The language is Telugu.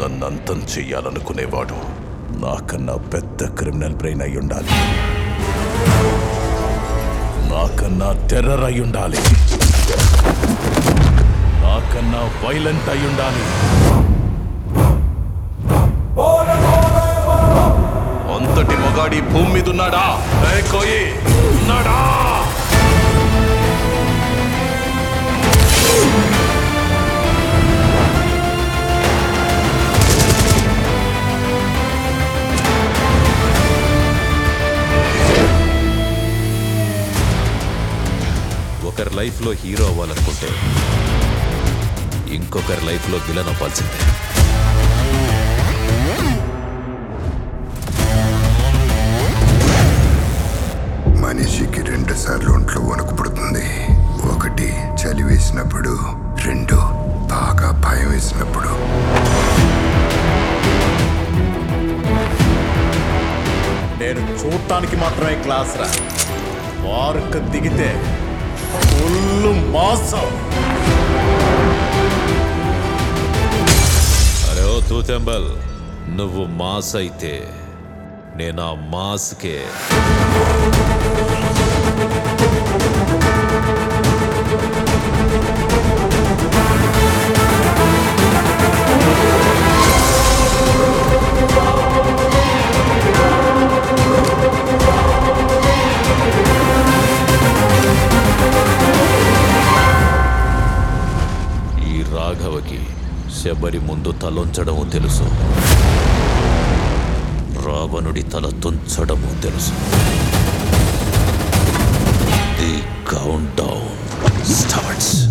నన్ను అంతం చెయ్యాలనుకునేవాడు నాకన్నా పెద్ద క్రిమినల్ బ్రెయిన్ అయి ఉండాలి నాకన్నా టెర్రర్ అయి ఉండాలి నాకన్నా వైలెంట్ అయి ఉండాలి అంతటి మొగాడి భూమి మీద ఉన్నాడా ఏ కోయి ఉన్నాడా ఒకరి లైఫ్లో హీరో అవ్వాలనుకుంటే ఇంకొకరి లైఫ్లో విలన్ అవ్వాల్సిందే మనిషికి రెండు సార్లు ఒంట్లో వణుకు పుడుతుంది ఒకటి చలి వేసినప్పుడు రెండు బాగా భయం వేసినప్పుడు నేను చూడటానికి మాత్రమే క్లాస్ రా వార్క్ దిగితే ఫుల్ మాసం అరే ఓ తూతెంబల్ నువ్వు మాస్ అయితే నేను ఆ మాస్కే ఈ రాఘవకి శబరి ముందు తలొంచడము తెలుసు రావణుడి తల తుంచడము తెలుసు ది కౌంట్ డౌన్ స్టార్ట్స్